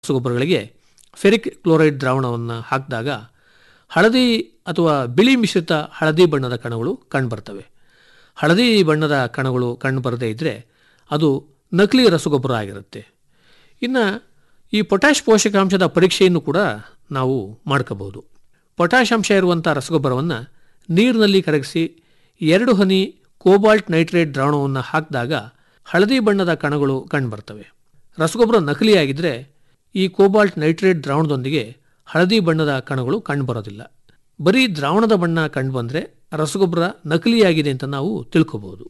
ರಸಗೊಬ್ಬರಗಳಿಗೆ ferric chloride ದ್ರಾವಣವನ್ನು ಹಾಕಿದಾಗ ಹಳದಿ ಅಥವಾ ಬಿಳಿ ಮಿಶ್ರಿತ ಹಳದಿ ಬಣ್ಣದ ಕಣಗಳು ಕಂಡುಬರ್ತವೆ ಹಳದಿ ಬಣ್ಣದ ಕಣಗಳು ಕಂಡುಬರದೇ ಇದ್ದರೆ ಅದು ನಕಲಿ ರಸಗೊಬ್ಬರ ಆಗಿರುತ್ತೆ ಇನ್ನು ಈ ಪೊಟ್ಯಾಷ್ ಪೋಷಕಾಂಶದ ಪರೀಕ್ಷೆಯನ್ನು ಕೂಡ ನಾವು ಮಾಡ್ಕೋಬಹುದು ಪೊಟ್ಯಾಷ್ ಅಂಶ ಇರುವಂಥ ರಸಗೊಬ್ಬರವನ್ನು ನೀರಿನಲ್ಲಿ ಕರಗಿಸಿ ಎರಡು ಹನಿ ಕೋಬಾಲ್ಟ್ ನೈಟ್ರೇಟ್ ದ್ರಾವಣವನ್ನು ಹಾಕಿದಾಗ ಹಳದಿ ಬಣ್ಣದ ಕಣಗಳು ಕಂಡುಬರ್ತವೆ ರಸಗೊಬ್ಬರ ನಕಲಿಯಾಗಿದ್ದರೆ ಈ ಕೋಬಾಲ್ಟ್ ನೈಟ್ರೇಟ್ ದ್ರಾವಣದೊಂದಿಗೆ ಹಳದಿ ಬಣ್ಣದ ಕಣಗಳು ಕಂಡುಬರೋದಿಲ್ಲ ಬರೀ ದ್ರಾವಣದ ಬಣ್ಣ ಕಂಡುಬಂದರೆ ರಸಗೊಬ್ಬರ ನಕಲಿಯಾಗಿದೆ ಅಂತ ನಾವು ತಿಳ್ಕೋಬಹುದು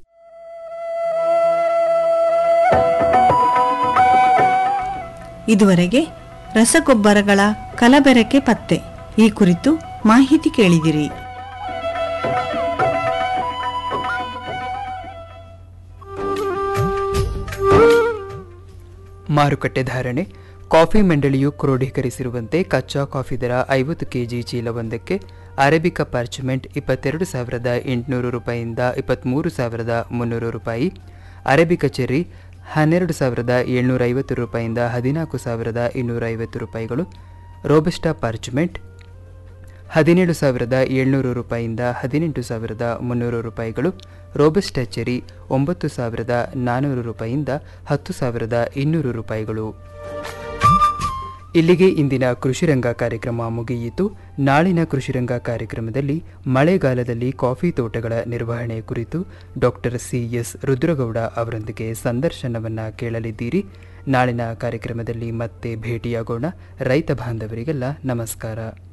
ಇದುವರೆಗೆ ರಸಗೊಬ್ಬರಗಳ ಕಲಬೆರಕೆ ಪತ್ತೆ ಈ ಕುರಿತು ಮಾಹಿತಿ ಕೇಳಿದಿರಿ ಮಾರುಕಟ್ಟೆ ಧಾರಣೆ ಕಾಫಿ ಮಂಡಳಿಯು ಕ್ರೋಢೀಕರಿಸಿರುವಂತೆ ಕಚ್ಚಾ ಕಾಫಿ ದರ ಐವತ್ತು ಕೆಜಿ ಚೀಲವೊಂದಕ್ಕೆ ಅರೇಬಿಕಾ ಪಾರ್ಚಮೆಂಟ್ ಇಪ್ಪತ್ತೆರಡು ಸಾವಿರದ ಎಂಟುನೂರು ರೂಪಾಯಿಯಿಂದ ಇಪ್ಪತ್ತ್ಮೂರು ಸಾವಿರದ ಮುನ್ನೂರು ರೂಪಾಯಿ ಅರೇಬಿಕಾ ಚೆರ್ರಿ ಹನ್ನೆರಡು ಸಾವಿರದ ಏಳ್ನೂರ ಐವತ್ತು ರೂಪಾಯಿಯಿಂದ ಹದಿನಾಲ್ಕು ಸಾವಿರದ ಇನ್ನೂರ ಐವತ್ತು ರೂಪಾಯಿಗಳು ರೋಬಸ್ಟಾ ಪಾರ್ಚಮೆಂಟ್ ಹದಿನೇಳು ಸಾವಿರದ ಏಳ್ನೂರು ರೂಪಾಯಿಯಿಂದ ಹದಿನೆಂಟು ಸಾವಿರದ ಮುನ್ನೂರು ರೂಪಾಯಿಗಳು ರೋಬಸ್ಟಾ ಚೆರಿ ಒಂಬತ್ತು ಸಾವಿರದ ನಾನ್ನೂರು ರೂಪಾಯಿಯಿಂದ ಹತ್ತು ಸಾವಿರದ ಇನ್ನೂರು ರೂಪಾಯಿಗಳು ಇಲ್ಲಿಗೆ ಇಂದಿನ ಕೃಷಿರಂಗ ಕಾರ್ಯಕ್ರಮ ಮುಗಿಯಿತು ನಾಳಿನ ಕೃಷಿರಂಗ ಕಾರ್ಯಕ್ರಮದಲ್ಲಿ ಮಳೆಗಾಲದಲ್ಲಿ ಕಾಫಿ ತೋಟಗಳ ನಿರ್ವಹಣೆ ಕುರಿತು ಡಾಕ್ಟರ್ ಸಿ ಎಸ್ ರುದ್ರಗೌಡ ಅವರೊಂದಿಗೆ ಸಂದರ್ಶನವನ್ನು ಕೇಳಲಿದ್ದೀರಿ ನಾಳಿನ ಕಾರ್ಯಕ್ರಮದಲ್ಲಿ ಮತ್ತೆ ಭೇಟಿಯಾಗೋಣ ರೈತ ಬಾಂಧವರಿಗೆಲ್ಲ ನಮಸ್ಕಾರ